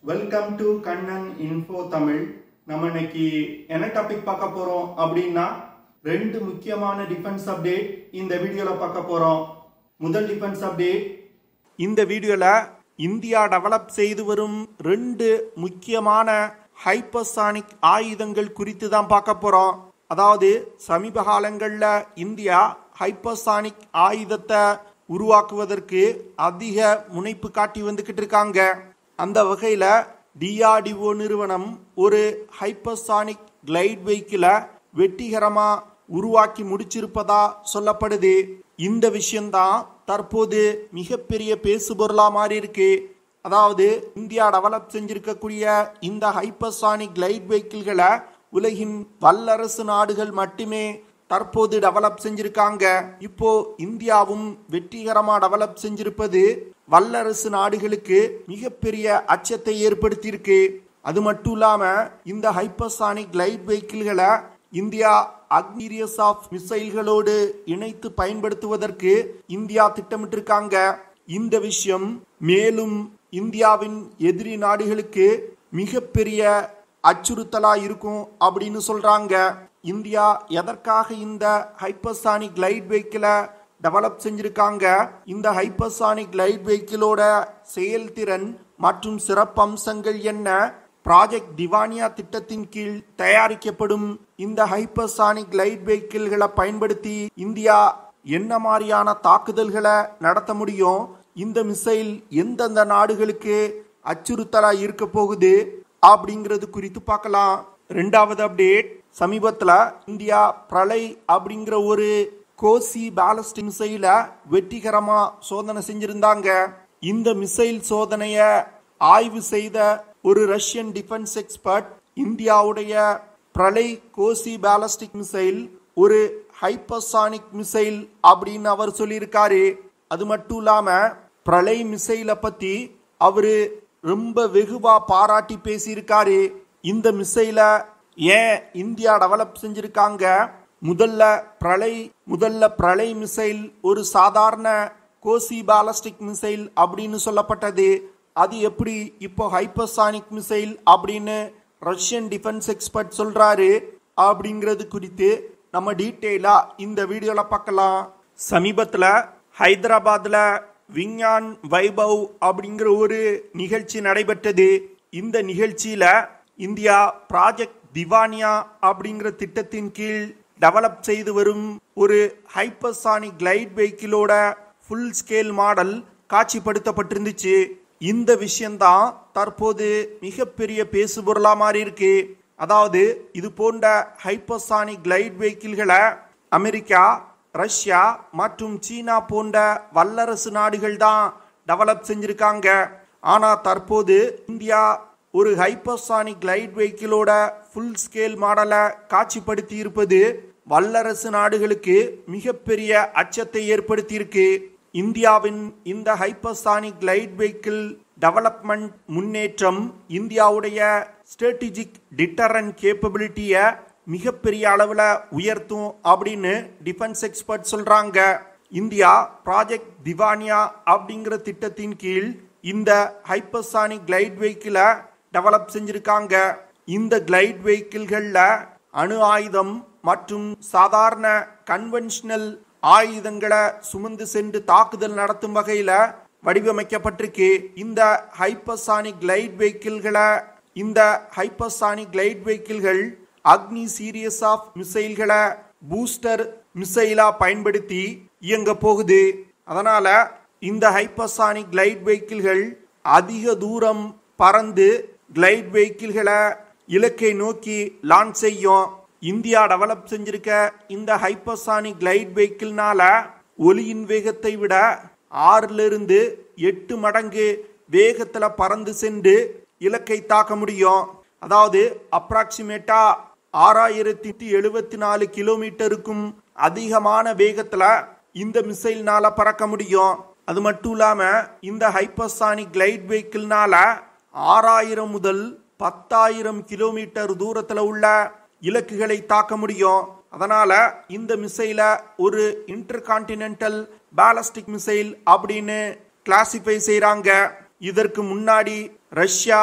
welcome to Kannan info Tamil நம்ம இன்னைக்கு என்ன டாபிக் பார்க்க போறோம் அப்படின்னா ரெண்டு முக்கியமான டிஃபென்ஸ் அப்டேட் இந்த வீடியோல பார்க்க போறோம் முதல் டிஃபென்ஸ் அப்டேட் இந்த வீடியோல இந்தியா டெவலப் செய்து வரும் ரெண்டு முக்கியமான ஹைப்பர்சானிக் ஆயுதங்கள் குறித்து தான் பார்க்க போறோம் அதாவது சமீப காலங்கள்ல இந்தியா ஹைப்பர்சானிக் ஆயுதத்தை உருவாக்குவதற்கு அதிக முனைப்பு காட்டி வந்துகிட்டு இருக்காங்க அந்த வகையில டிஆர்டிஓ நிறுவனம் ஒரு ஹைப்பர்சானிக் கிளைட் வெஹிக்கிளை வெற்றிகரமா உருவாக்கி முடிச்சிருப்பதா சொல்லப்படுது இந்த விஷயம்தான் தற்போது மிகப்பெரிய பேசுபொருளா மாறி இருக்கு அதாவது இந்தியா டெவலப் செஞ்சிருக்கக்கூடிய இந்த ஹைப்பர்சானிக் கிளைட் வெஹிக்கிள்களை உலகின் வல்லரசு நாடுகள் மட்டுமே தற்போது டெவலப் செஞ்சிருக்காங்க இப்போ இந்தியாவும் வெற்றிகரமா டெவலப் செஞ்சிருப்பது வல்லரசு நாடுகளுக்கு மிகப்பெரிய அச்சத்தை ஏற்படுத்தியிருக்கு அது மட்டும் இல்லாம இந்த ஹைப்பர்சானிக் கிளைட் வெஹிக்கிள்களை இந்தியா அக்னீரியஸ் ஆஃப் மிசைல்களோடு இணைத்து பயன்படுத்துவதற்கு இந்தியா திட்டமிட்டிருக்காங்க இந்த விஷயம் மேலும் இந்தியாவின் எதிரி நாடுகளுக்கு மிகப்பெரிய அச்சுறுத்தலா இருக்கும் அப்படின்னு சொல்றாங்க இந்தியா எதற்காக இந்த ஹைப்பர்சானிக் கிளைட் வெஹிக்கிளை டெவலப் செஞ்சிருக்காங்க இந்த ஹைப்பர்சானிக் லைட் வெஹிக்கிளோட செயல்திறன் மற்றும் சிறப்பம்சங்கள் என்ன ப்ராஜெக்ட் திவானியா திட்டத்தின் கீழ் தயாரிக்கப்படும் இந்த ஹைப்பர்சானிக் லைட் வெஹிக்கிள்களை பயன்படுத்தி இந்தியா என்ன மாதிரியான தாக்குதல்களை நடத்த முடியும் இந்த மிசைல் எந்தெந்த நாடுகளுக்கு அச்சுறுத்தலா இருக்க போகுது அப்படிங்கிறது குறித்து பார்க்கலாம் ரெண்டாவது அப்டேட் சமீபத்தில் இந்தியா பிரளய் அப்படிங்கிற ஒரு கோசி பேலஸ்டிக் மிசைல வெற்றிகரமா சோதனை செஞ்சிருந்தாங்க இந்த மிசைல் சோதனைய ஆய்வு செய்த ஒரு ரஷ்யன் டிஃபென்ஸ் எக்ஸ்பர்ட் இந்தியாவுடைய பிரளய் கோசி பேலஸ்டிக் மிசைல் ஒரு ஹைப்பர்சானிக் மிசைல் அப்படின்னு அவர் சொல்லியிருக்காரு அது மட்டும் இல்லாம பிரளய் மிசைலை பத்தி அவரு ரொம்ப வெகுவா பாராட்டி பேசியிருக்காரு இந்த மிசைலை ஏன் இந்தியா டெவலப் செஞ்சிருக்காங்க முதல்ல பிரளய் முதல்ல பிரளய் மிசைல் ஒரு சாதாரண கோசி பாலஸ்டிக் மிசைல் அப்படின்னு சொல்லப்பட்டது அது எப்படி இப்போ ஹைப்பர்சானிக் மிசைல் அப்படின்னு ரஷ்யன் டிஃபென்ஸ் எக்ஸ்பர்ட் சொல்றாரு அப்படிங்கிறது குறித்து நம்ம டீட்டெயிலா இந்த வீடியோல பார்க்கலாம் சமீபத்துல ஹைதராபாத்ல விஞ்ஞான் வைபவ் அப்படிங்கிற ஒரு நிகழ்ச்சி நடைபெற்றது இந்த நிகழ்ச்சியில இந்தியா ப்ராஜெக்ட் திவானியா அப்படிங்கிற திட்டத்தின் கீழ் டெவலப் செய்து வரும் ஒரு ஹைப்பர்சானிக் கிளைட் வெஹிக்கிளோட ஃபுல் ஸ்கேல் மாடல் காட்சிப்படுத்தப்பட்டிருந்துச்சு இந்த விஷயம்தான் தற்போது மிகப்பெரிய பேசுபொருளா மாறி இருக்கு அதாவது இது போன்ற ஹைப்பர்சானிக் கிளைட் வெஹிக்கிள்களை அமெரிக்கா ரஷ்யா மற்றும் சீனா போன்ற வல்லரசு நாடுகள் தான் டெவலப் செஞ்சிருக்காங்க ஆனா தற்போது இந்தியா ஒரு ஹைப்பர்சானிக் லைட் வெஹிக்கிளோட ஃபுல் ஸ்கேல் மாடலை காட்சிப்படுத்தி இருப்பது வல்லரசு நாடுகளுக்கு மிகப்பெரிய அச்சத்தை ஏற்படுத்தியிருக்கு இந்தியாவின் இந்த ஹைப்பர்சானிக் லைட் வெஹிக்கிள் டெவலப்மெண்ட் முன்னேற்றம் இந்தியாவுடைய ஸ்ட்ராட்டஜிக் டிட்டரன் கேப்பபிலிட்டியை மிகப்பெரிய அளவில் உயர்த்தும் அப்படின்னு டிஃபென்ஸ் எக்ஸ்பர்ட் சொல்றாங்க இந்தியா ப்ராஜெக்ட் திவானியா அப்படிங்கிற திட்டத்தின் கீழ் இந்த ஹைப்பர்சானிக் கிளைட் வெஹிக்கிளை டெவலப் செஞ்சிருக்காங்க இந்த கிளைட் வெஹிக்கிள்களில் அணு ஆயுதம் மற்றும் சாதாரண கன்வென்ஷனல் ஆயுதங்களை சுமந்து சென்று தாக்குதல் நடத்தும் வகையில் வடிவமைக்கப்பட்டிருக்கு இந்த ஹைப்பர்சானிக் கிளைட் வெஹிக்கிள்களை இந்த ஹைப்பர்சானிக் கிளைட் வெஹிக்கிள்கள் அக்னி சீரியஸ் ஆஃப் மிசைல்களை பூஸ்டர் மிசைலா பயன்படுத்தி இயங்க போகுது அதனால இந்த ஹைப்பர்சானிக் கிளைட் வெஹிக்கிள்கள் அதிக தூரம் பறந்து கிளைட் வெஹிக்கிள்களை இலக்கை நோக்கி லான்ச் செய்யும் இந்தியா டெவலப் செஞ்சிருக்க இந்த ஹைப்பர்சானிக் கிளைட் வெஹிக்கிள்னால ஒலியின் வேகத்தை விட ஆறுல இருந்து எட்டு மடங்கு வேகத்துல பறந்து சென்று இலக்கை தாக்க முடியும் அதாவது அப்ராக்சிமேட்டா ஆறாயிரத்தி எழுபத்தி நாலு கிலோமீட்டருக்கும் அதிகமான வேகத்துல இந்த மிசைல்னால பறக்க முடியும் அது மட்டும் இல்லாம இந்த ஹைப்பர்சானிக் கிளைட் வெஹிக்கிள்னால ஆறாயிரம் முதல் பத்தாயிரம் கிலோமீட்டர் தூரத்துல உள்ள இலக்குகளை தாக்க முடியும் அதனால இந்த மிசைல ஒரு இன்டர் கான்டினென்டல் பேலஸ்டிக் மிசைல் அப்படின்னு கிளாசிஃபை செய்றாங்க இதற்கு முன்னாடி ரஷ்யா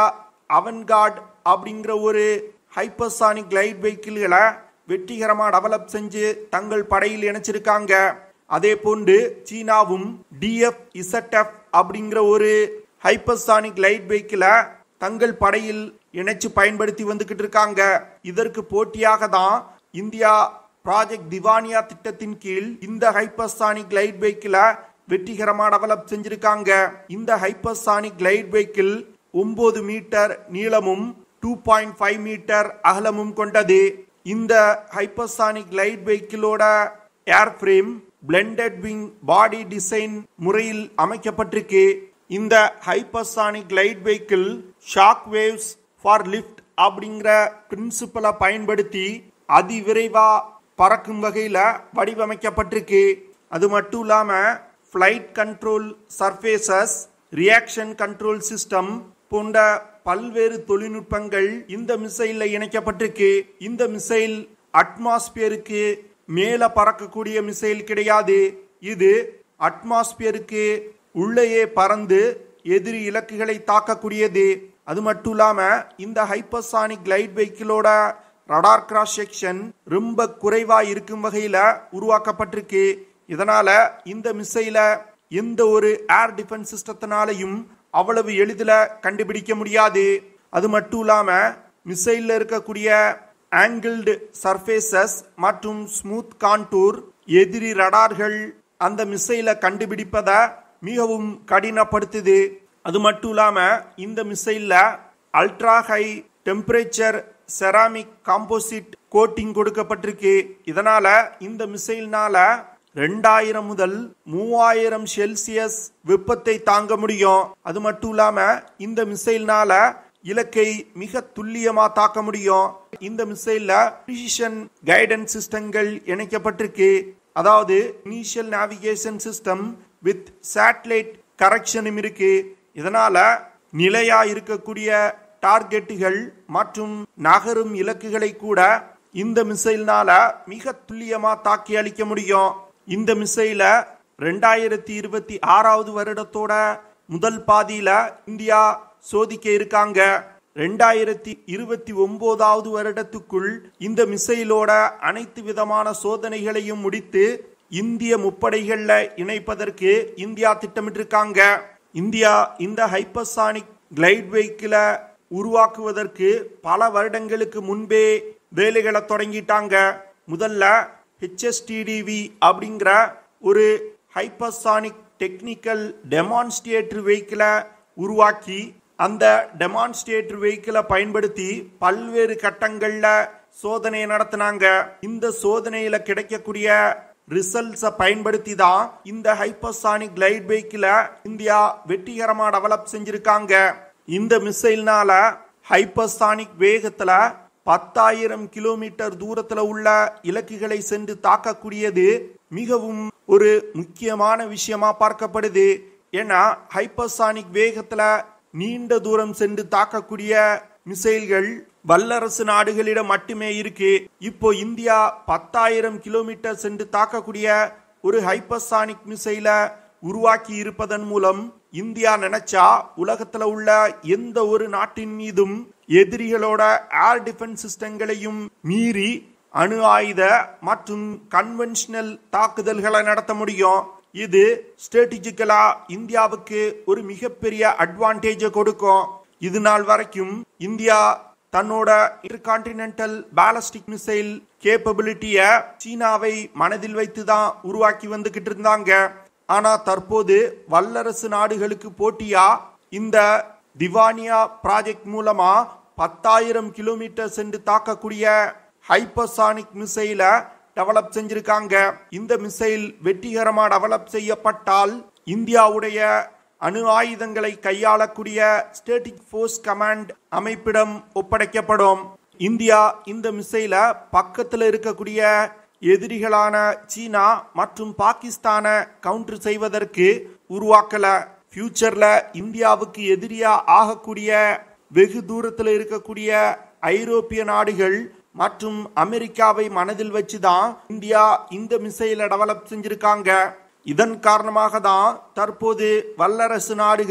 அவன்கார்ட் அப்படிங்கிற ஒரு ஹைப்பர்சானிக் லைட் வெஹிக்கிள்களை வெற்றிகரமாக டெவலப் செஞ்சு தங்கள் படையில் இணைச்சிருக்காங்க அதே போன்று சீனாவும் டிஎஃப் இசட்எஃப் அப்படிங்கிற ஒரு ஹைப்பர்சானிக் லைட் வெஹிக்கிளை தங்கள் படையில் இணைச்சு பயன்படுத்தி வந்துகிட்டு இருக்காங்க இதற்கு போட்டியாக தான் இந்தியா ப்ராஜெக்ட் திவானியா திட்டத்தின் கீழ் இந்த ஹைப்பர்சானிக் லைட் வெஹிக்கிளை வெற்றிகரமாக டெவலப் செஞ்சிருக்காங்க இந்த ஹைப்பர்சானிக் லைட் வெஹிக்கிள் ஒன்பது மீட்டர் நீளமும் டூ பாயிண்ட் ஃபைவ் மீட்டர் அகலமும் கொண்டது இந்த ஹைப்பர்சானிக் லைட் வெஹிக்கிளோட airframe blended wing body design முறையில் அமைக்கப்பட்டிருக்கு இந்த hypersonic glide vehicle shock waves for lift அப்படிங்கிற பிரின்சிபலை பயன்படுத்தி அதிவிரைவா பறக்கும் வகையில் வடிவமைக்கப்பட்டிருக்கு அது மட்டும் இல்லாமல் flight control surfaces reaction control system போன்ற பல்வேறு தொழில்நுட்பங்கள் இந்த மிசைல்ல இணைக்கப்பட்டிருக்கு இந்த மிசைல் அட்மாஸ்பியருக்கு மேல பறக்கக்கூடிய மிசைல் கிடையாது இது அட்மாஸ்பியருக்கு உள்ளேயே பறந்து எதிரி இலக்குகளை தாக்கக்கூடியது அது மட்டும் இல்லாம இந்த ஹைப்பர்சானிக் லைட் வெஹிக்கிளோட ரடார் கிராஸ் செக்ஷன் ரொம்ப குறைவா இருக்கும் வகையில உருவாக்கப்பட்டிருக்கு இதனால இந்த மிசைல எந்த ஒரு ஏர் டிஃபென்ஸ் சிஸ்டத்தினாலையும் அவ்வளவு எளிதில் கண்டுபிடிக்க முடியாது அது மட்டும் இல்லாம மிசைல்ல இருக்கக்கூடிய ஆங்கிள்டு சர்ஃபேசஸ் மற்றும் ஸ்மூத் கான்டூர் எதிரி ரடார்கள் அந்த மிசைலை கண்டுபிடிப்பதை மிகவும் கடினப்படுத்துது அது மட்டும் இல்லாம இந்த மிசைல்ல ultra high temperature ceramic composite coating கொடுக்கப்பட்டிருக்கு இதனால இந்த மிசைல்னால ரெண்டாயிரம் முதல் மூவாயிரம் செல்சியஸ் வெப்பத்தை தாங்க முடியும் அது மட்டும் இல்லாம இந்த மிசைல்னால இலக்கை மிக துல்லியமா தாக்க முடியும் இந்த மிசைல்ல பிரிசிஷன் கைடன்ஸ் சிஸ்டங்கள் இணைக்கப்பட்டிருக்கு அதாவது initial navigation system with satellite கரெக்ஷனும் இருக்கு இதனால நிலையா இருக்கக்கூடிய டார்கெட்டுகள் மற்றும் நகரும் இலக்குகளை கூட இந்த மிசைல்னால மிக துல்லியமா தாக்கி அளிக்க முடியும் இந்த மிசைல ரெண்டாயிரத்தி இருபத்தி ஆறாவது வருடத்தோட முதல் பாதியில இந்தியா சோதிக்க இருக்காங்க ரெண்டாயிரத்தி இருபத்தி ஒன்பதாவது வருடத்துக்குள் இந்த மிசைலோட அனைத்து விதமான சோதனைகளையும் முடித்து இந்திய முப்படைகள்ல இணைப்பதற்கு இந்தியா திட்டமிட்டிருக்காங்க இந்தியா இந்த ஹைப்பர்சானிக் கிளைட் வெஹிக்கிளை உருவாக்குவதற்கு பல வருடங்களுக்கு முன்பே வேலைகளை தொடங்கிட்டாங்க முதல்ல ஹெச்எஸ்டிடிவி அப்படிங்கிற ஒரு ஹைப்பர்சானிக் டெக்னிக்கல் டெமான்ஸ்ட்ரேட்டர் வெஹிக்கிளை உருவாக்கி அந்த டெமான்ஸ்ட்ரேட்டர் வெஹிக்கிளை பயன்படுத்தி பல்வேறு கட்டங்களில் சோதனை நடத்தினாங்க இந்த சோதனையில கிடைக்கக்கூடிய ரிசல்ட்ஸை பயன்படுத்தி தான் இந்த ஹைப்பர்சானிக் கிளைட் வெஹிக்கிளை இந்தியா வெற்றிகரமாக டெவலப் செஞ்சிருக்காங்க இந்த மிசைல்னால ஹைப்பர்சானிக் வேகத்துல பத்தாயிரம் கிலோமீட்டர் தூரத்துல உள்ள இலக்குகளை சென்று தாக்கக்கூடியது மிகவும் ஒரு முக்கியமான விஷயமா பார்க்கப்படுது ஏன்னா ஹைப்பர்சானிக் வேகத்துல நீண்ட தூரம் சென்று தாக்கக்கூடிய மிசைல்கள் வல்லரசு நாடுகளிடம் மட்டுமே இருக்கு இப்போ இந்தியா பத்தாயிரம் கிலோமீட்டர் சென்று தாக்கக்கூடிய ஒரு ஹைப்பர்சானிக் மிசைலை உருவாக்கி இருப்பதன் மூலம் இந்தியா நினைச்சா உலகத்துல உள்ள எந்த ஒரு நாட்டின் மீதும் எதிரிகளோட ஏர் டிஃபென்ஸ் சிஸ்டங்களையும் மீறி அணு ஆயுத மற்றும் கன்வென்ஷனல் தாக்குதல்களை நடத்த முடியும் இது ஸ்ட்ராட்டஜிக்கலா இந்தியாவுக்கு ஒரு மிகப்பெரிய அட்வான்டேஜை கொடுக்கும் இது நாள் வரைக்கும் இந்தியா தன்னோட இன்டர்கான்டினென்டல் பேலஸ்டிக் மிசைல் கேப்பபிலிட்டிய சீனாவை மனதில் வைத்து தான் உருவாக்கி வந்துகிட்டு இருந்தாங்க ஆனா தற்போது வல்லரசு நாடுகளுக்கு போட்டியா இந்த திவானியா ப்ராஜெக்ட் மூலமா பத்தாயிரம் கிலோமீட்டர் சென்று தாக்கக்கூடிய ஹைப்பர்சானிக் மிசைலை டெவலப் செஞ்சிருக்காங்க இந்த மிசைல் வெற்றிகரமா டெவலப் செய்யப்பட்டால் இந்தியாவுடைய அணு ஆயுதங்களை கையாளக்கூடிய ஸ்டேட்டிக் ஃபோர்ஸ் கமாண்ட் அமைப்பிடம் ஒப்படைக்கப்படும் இந்தியா இந்த மிசைல பக்கத்தில் இருக்கக்கூடிய எதிரிகளான சீனா மற்றும் பாகிஸ்தானை கவுண்டர் செய்வதற்கு உருவாக்கல ஃபியூச்சர்ல இந்தியாவுக்கு எதிரியா ஆகக்கூடிய வெகு தூரத்தில் இருக்கக்கூடிய ஐரோப்பிய நாடுகள் மற்றும் அமெரிக்காவை மனதில் வச்சுதான் இந்தியா இந்த மிசைலை டெவலப் செஞ்சிருக்காங்க இதன் காரணமாக தான் தற்போது வல்லரசு நாடுகள்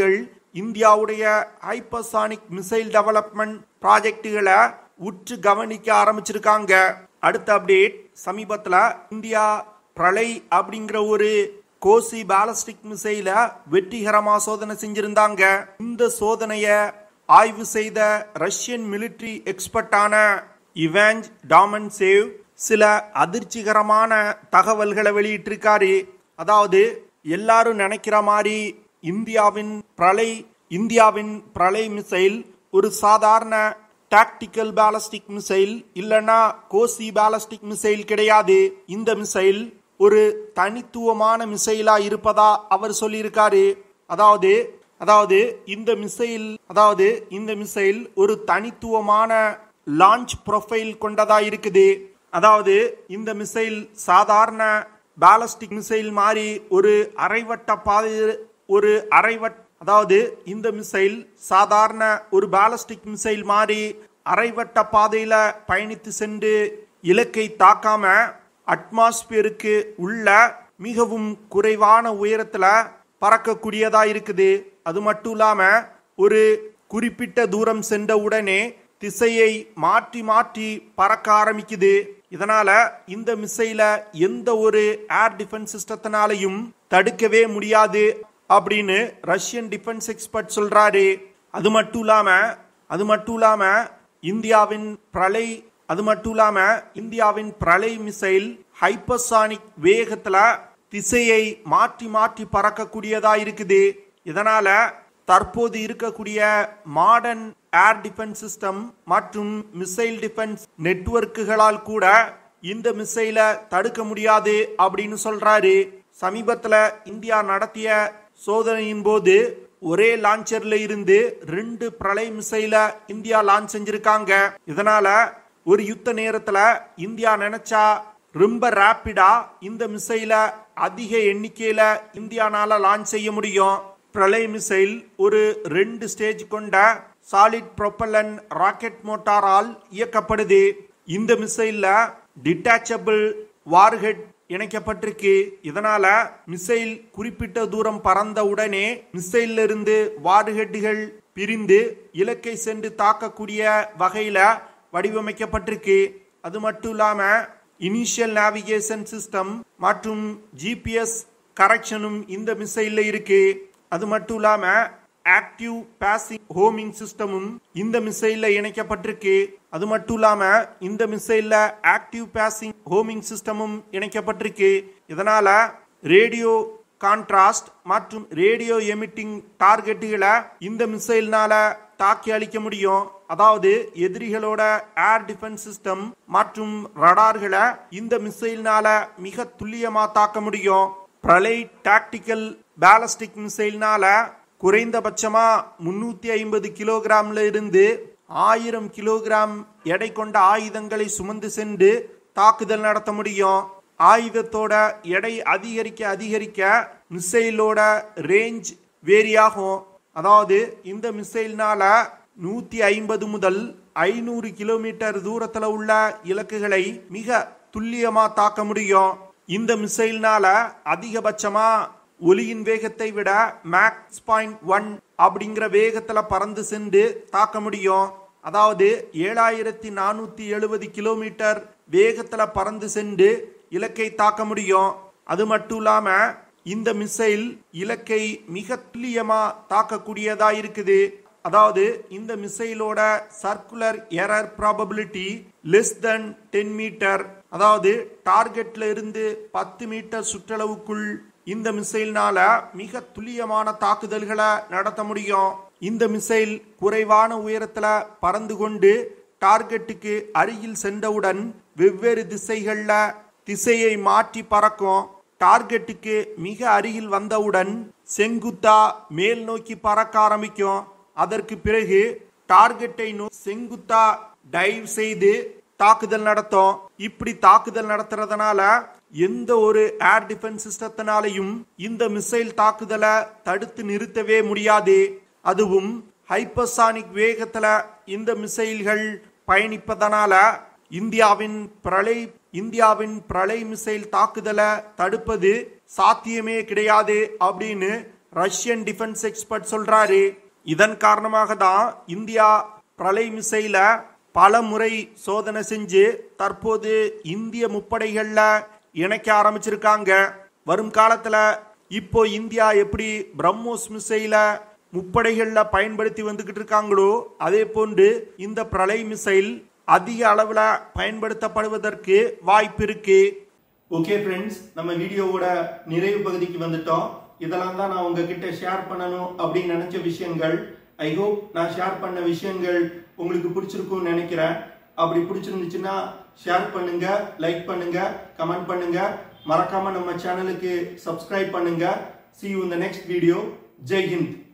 இந்தியாவுடைய ஹைப்பர்சானிக் மிசைல் டெவலப்மெண்ட் ப்ராஜெக்டுகளை உற்று கவனிக்க ஆரம்பிச்சிருக்காங்க அடுத்த அப்டேட் சமீபத்துல இந்தியா பிரளய் அப்படிங்கிற ஒரு கோசி பாலஸ்டிக் மிசைல வெற்றிகரமா சோதனை செஞ்சிருந்தாங்க இந்த சோதனைய ஆய்வு செய்த ரஷ்யன் மிலிட்டரி எக்ஸ்பர்ட்டான இவாஞ்ச் டாமன் சேவ் சில அதிர்ச்சிகரமான தகவல்களை வெளியிட்டிருக்காரு அதாவது எல்லாரும் நினைக்கிற மாதிரி இந்தியாவின் பிரளய் இந்தியாவின் பிரளய் மிசைல் ஒரு சாதாரண டாக்டிக்கல் பாலஸ்டிக் மிசைல் இல்லனா கோசி பாலஸ்டிக் மிசைல் கிடையாது இந்த மிசைல் ஒரு தனித்துவமான மிசைலா இருப்பதா அவர் சொல்லியிருக்காரு அதாவது அதாவது இந்த மிசைல் அதாவது இந்த மிசைல் ஒரு தனித்துவமான லான்ச் ப்ரொஃபைல் கொண்டதா இருக்குது அதாவது இந்த மிசைல் சாதாரண பாலஸ்டிக் மிசைல் மாதிரி ஒரு அரைவட்ட பாதை ஒரு அரைவட் அதாவது இந்த மிசைல் சாதாரண ஒரு பாலஸ்டிக் மிசைல் மாதிரி அரைவட்ட பாதையில பயணித்து சென்று இலக்கை தாக்காம அட்மாஸ்பியருக்கு உள்ள மிகவும் குறைவான உயரத்துல பறக்கக்கூடியதா இருக்குது அது மட்டும் இல்லாம ஒரு குறிப்பிட்ட தூரம் சென்ற உடனே திசையை மாற்றி மாற்றி பறக்க ஆரம்பிக்குது இதனால இந்த மிசைல எந்த ஒரு ஏர் டிஃபென்ஸ் சிஸ்டத்தினாலையும் தடுக்கவே முடியாது அப்படின்னு ரஷ்யன் டிஃபென்ஸ் எக்ஸ்பர்ட் சொல்றாரு அது மட்டும் இல்லாம அது மட்டும் இல்லாம இந்தியாவின் பிரளய் அது மட்டும் இல்லாம இந்தியாவின் பிரளய் மிசைல் ஹைப்பர்சானிக் வேகத்துல திசையை மாற்றி மாற்றி பறக்கக்கூடியதா இருக்குது இதனால தற்போது இருக்கக்கூடிய மாடர்ன் ஏர் டிஃபென்ஸ் சிஸ்டம் மற்றும் மிசைல் டிஃபென்ஸ் நெட்வொர்க்குகளால் கூட இந்த மிசைலை தடுக்க முடியாது அப்படின்னு சொல்றாரு சமீபத்துல இந்தியா நடத்திய சோதனையின் போது ஒரே லான்ச்சர்ல இருந்து ரெண்டு பிரளய் மிசைல இந்தியா லான்ச் செஞ்சிருக்காங்க இதனால ஒரு யுத்த நேரத்துல இந்தியா நினைச்சா ரொம்ப ரேப்பிடா இந்த மிசைல அதிக எண்ணிக்கையில இந்தியானால லான்ச் செய்ய முடியும் பிரளய் மிசைல் ஒரு ரெண்டு ஸ்டேஜ் கொண்ட சாலிட் ப்ரொப்பல்லன் ராக்கெட் மோட்டாரால் இயக்கப்படுது இந்த மிசைல்ல டிட்டாச்சபிள் வார்ஹெட் இணைக்கப்பட்டிருக்கு இதனால மிசைல் குறிப்பிட்ட தூரம் பறந்த உடனே மிசைல்ல இருந்து வார்ஹெட்டுகள் பிரிந்து இலக்கை சென்று தாக்கக்கூடிய வகையில வடிவமைக்கப்பட்டிருக்கு அது மட்டும் இல்லாம இனிஷியல் நேவிகேஷன் சிஸ்டம் மற்றும் ஜிபிஎஸ் கரெக்ஷனும் இந்த மிசைல்ல இருக்கு அது மட்டும் இல்லாம ஆக்டிவ் பாசிவ் ஹோமிங் சிஸ்டமும் இந்த மிசைல்ல இணைக்கப்பட்டிருக்கு அது மட்டும் இல்லாம இந்த மிசைல்ல ஆக்டிவ் பாசிவ் ஹோமிங் சிஸ்டமும் இணைக்கப்பட்டிருக்கு இதனால ரேடியோ கான்ட்ராஸ்ட் மற்றும் ரேடியோ எமிட்டிங் டார்கெட்டுகளை இந்த மிசைல்னால தாக்கி அளிக்க முடியும் அதாவது எதிரிகளோட ஏர் டிஃபென்ஸ் சிஸ்டம் மற்றும் ரடார்களை இந்த மிசைல்னால மிக துல்லியமா தாக்க முடியும் பிரலை டாக்டிக்கல் பேலஸ்டிக் மிசைல்னால குறைந்தபட்சமா முன்னூத்தி ஐம்பது கிலோகிராம்ல இருந்து ஆயிரம் கிலோகிராம் எடை கொண்ட ஆயுதங்களை சுமந்து சென்று தாக்குதல் நடத்த முடியும் ஆயுதத்தோட எடை அதிகரிக்க அதிகரிக்க மிசைலோட ரேஞ்ச் வேரியாகும் அதாவது இந்த மிசைல்னால நூத்தி ஐம்பது முதல் ஐநூறு கிலோமீட்டர் தூரத்துல உள்ள இலக்குகளை மிக துல்லியமா தாக்க முடியும் இந்த மிசைல்னால அதிகபட்சமா ஒலியின் வேகத்தை விட மேக்ஸ் பாயிண்ட் ஒன் அப்படிங்கிற வேகத்துல பறந்து சென்று தாக்க முடியும் அதாவது ஏழாயிரத்தி நானூத்தி எழுபது கிலோமீட்டர் வேகத்துல பறந்து சென்று இலக்கை தாக்க முடியும் அது மட்டும் இல்லாம இந்த மிசைல் இலக்கை மிக துல்லியமா தாக்கக்கூடியதா இருக்குது அதாவது இந்த மிசைலோட circular error probability less than ten metre அதாவது டார்கெட்ல இருந்து பத்து மீட்டர் சுற்றளவுக்குள் இந்த மிசைல்னால மிக துல்லியமான தாக்குதல்களை நடத்த முடியும் இந்த மிசைல் குறைவான உயரத்துல பறந்து கொண்டு டார்கெட்டுக்கு அருகில் சென்றவுடன் வெவ்வேறு திசைகள்ல திசையை மாற்றி பறக்கும் டார்கெட்டுக்கு மிக அருகில் வந்தவுடன் செங்குத்தா மேல் நோக்கி பறக்க ஆரம்பிக்கும் அதற்கு பிறகு டார்கெட்டை நோ செங்குத்தா டைவ் செய்து தாக்குதல் நடத்தும் இப்படி தாக்குதல் நடத்துறதுனால எந்த ஒரு ஏர் டிஃபென்ஸ் சிஸ்டத்தினாலையும் இந்த மிசைல் தாக்குதலை தடுத்து நிறுத்தவே முடியாது அதுவும் ஹைப்பர்சானிக் வேகத்துல இந்த மிசைல்கள் பயணிப்பதனால இந்தியாவின் பிரளை இந்தியாவின் பிரளை மிசைல் தாக்குதலை தடுப்பது சாத்தியமே கிடையாது அப்படின்னு ரஷ்யன் டிஃபென்ஸ் எக்ஸ்பர்ட் சொல்றாரு இதன் காரணமாக தான் இந்தியா பிரளய் மிசைல பல முறை சோதனை செஞ்சு தற்போது இந்திய முப்படைகள்ல இணைக்க ஆரம்பிச்சிருக்காங்க வரும் காலத்துல இப்போ இந்தியா எப்படி பிரம்மோஸ் மிசைல முப்படைகள்ல பயன்படுத்தி வந்துகிட்டு இருக்காங்களோ அதே போன்று இந்த பிரளய் மிசைல் அதிக அளவுல பயன்படுத்தப்படுவதற்கு வாய்ப்பு இருக்கு ஓகே ஃப்ரெண்ட்ஸ் நம்ம வீடியோவோட நிறைவு பகுதிக்கு வந்துட்டோம் இதெல்லாம் தான் நான் உங்ககிட்ட ஷேர் பண்ணணும் அப்படின்னு நினைச்ச விஷயங்கள் ஐ ஹோப் நான் ஷேர் பண்ண விஷயங்கள் உங்களுக்கு பிடிச்சிருக்கும்னு நினைக்கிறேன் அப்படி பிடிச்சிருந்துச்சுன்னா ஷேர் பண்ணுங்க லைக் பண்ணுங்க கமெண்ட் பண்ணுங்க மறக்காம நம்ம சேனலுக்கு சப்ஸ்கிரைப் பண்ணுங்க see you in the next video Jai Hind